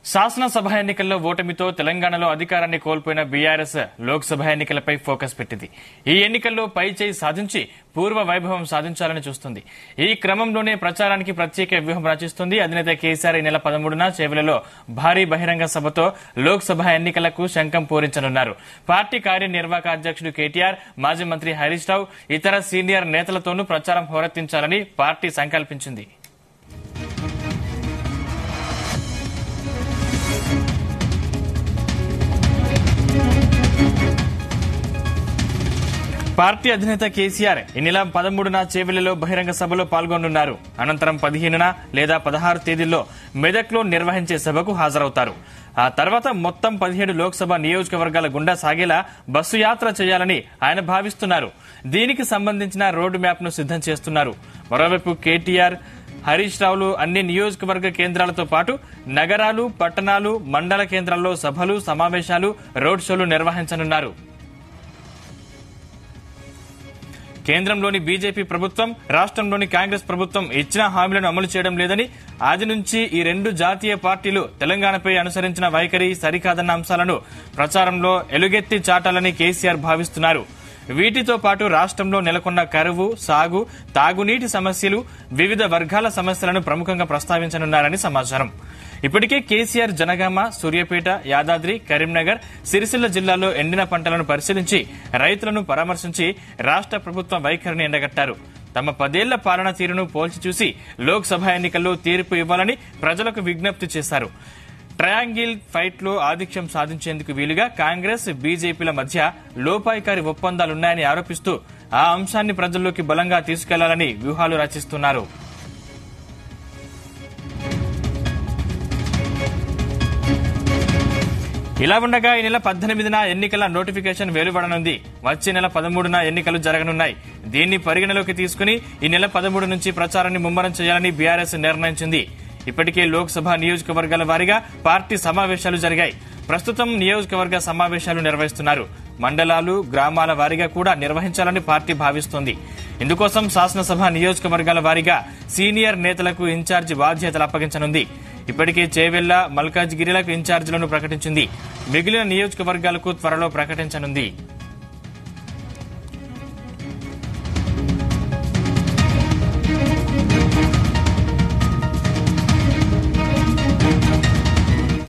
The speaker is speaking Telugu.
శాసనసభ ఎన్నికల్లో ఓటమితో తెలంగాణలో అధికారాన్ని కోల్పోయిన బీఆర్ఎస్ లోక్సభ ఎన్నికలపై ఫోకస్ పెట్టింది ఈ ఎన్నికల్లో పై చేయి సాధించి పూర్వ వైభవం సాధించాలని చూస్తుంది ఈ క్రమంలోనే ప్రచారానికి ప్రత్యేక వ్యూహం రచిస్తుంది అధినేత కేసీఆర్ ఈ నెల పదమూడున చేవెలలో భారీ బహిరంగ సభతో లోక్సభ ఎన్నికలకు శంఖం పూరించనున్నారు పార్టీ కార్యనిర్వాహక అధ్యక్షుడు కేటీఆర్ మాజీ మంత్రి హరీష్ రావు ఇతర సీనియర్ నేతలతోనూ ప్రచారం హోరెత్తించాలని పార్టీ సంకల్పించింది పార్టీ అధినేత కేసీఆర్ ఈ నెల పదమూడున చేవెళ్లలో బహిరంగ సభలో పాల్గొనున్నారు అనంతరం పదిహేనున లేదా పదహారు తేదీల్లో మెదక్లో నిర్వహించే సభకు హాజరవుతారు ఆ తర్వాత మొత్తం పదిహేడు లోక్సభ నియోజకవర్గాల గుండా సాగేలా బస్సు యాత్ర చేయాలని ఆయన భావిస్తున్నారు దీనికి సంబంధించిన రోడ్డు మ్యాప్ ను సిద్దం చేస్తున్నారు మరోవైపు కేటీఆర్ హరీష్ రావులు అన్ని నియోజకవర్గ కేంద్రాలతో పాటు నగరాలు పట్టణాలు మండల కేంద్రాల్లో సభలు సమావేశాలు రోడ్ షోలు నిర్వహించనున్నారు కేంద్రంలోని బీజేపీ ప్రభుత్వం రాష్ట్రంలోని కాంగ్రెస్ ప్రభుత్వం ఇచ్చిన హామీలను అమలు చేయడం లేదని ఆది నుంచి ఈ రెండు జాతీయ పార్టీలు తెలంగాణపై అనుసరించిన వైఖరి సరికాదన్న అంశాలను ప్రచారంలో ఎలుగెత్తి చాటాలని కేసీఆర్ భావిస్తున్నారు వీటితో పాటు రాష్ట్రంలో నెలకొన్న కరువు సాగు తాగునీటి సమస్యలు వివిధ వర్గాల సమస్యలను ప్రముఖంగా ప్రస్తావించనున్నారని సమాచారం ఇప్పటికే కేసీఆర్ జనగామ సూర్యాపేట యాదాద్రి కరీంనగర్ సిరిసిల్ల జిల్లాల్లో ఎండిన పంటలను పరిశీలించి రైతులను పరామర్శించి రాష్ట్ర ప్రభుత్వం వైఖరిని ఎండగట్టారు తమ పదేళ్ల పాలన తీరును పోల్చి చూసి లోక్సభ ఎన్నికల్లో తీర్పు ఇవ్వాలని ప్రజలకు విజ్ఞప్తి చేశారు ట్రయాంగిల్ ఫైట్ లో ఆధిక్యం సాధించేందుకు వీలుగా కాంగ్రెస్ బీజేపీల మధ్య లోపాయికారి ఒప్పందాలున్నాయని ఆరోపిస్తూ ఆ అంశాన్ని ప్రజల్లోకి బలంగా తీసుకెళ్లాలని వ్యూహాలు రచిస్తున్నారు ఇలా ఉండగా ఈ నెల పద్దెనిమిదిన ఎన్నికల నోటిఫికేషన్ వెలువడనుంది వచ్చే నెల పదమూడున ఎన్నికలు జరగనున్నాయి దీన్ని పరిగణలోకి తీసుకుని ఈ నెల పదమూడు నుంచి ప్రచారాన్ని ముమ్మరం చేయాలని బీఆర్ఎస్ నిర్ణయించింది ఇప్పటికే లోక్సభ నియోజకవర్గాల వారీగా పార్టీ సమావేశాలు జరిగాయి ప్రస్తుతం నియోజకవర్గ సమావేశాలు నిర్వహిస్తున్నారు మండలాలు గ్రామాల వారీగా కూడా నిర్వహించాలని పార్టీ భావిస్తోంది ఇందుకోసం శాసనసభ నియోజకవర్గాల వారీగా సీనియర్ నేతలకు ఇన్ఛార్జి బాధ్యతలు అప్పగించనుంది ఇప్పటికే చేవెళ్ల మల్కాజ్గిరిలకు ఇన్ఛార్జీలను ప్రకటించింది మిగిలిన నియోజకవర్గాలకు త్వరలో ప్రకటించనుంది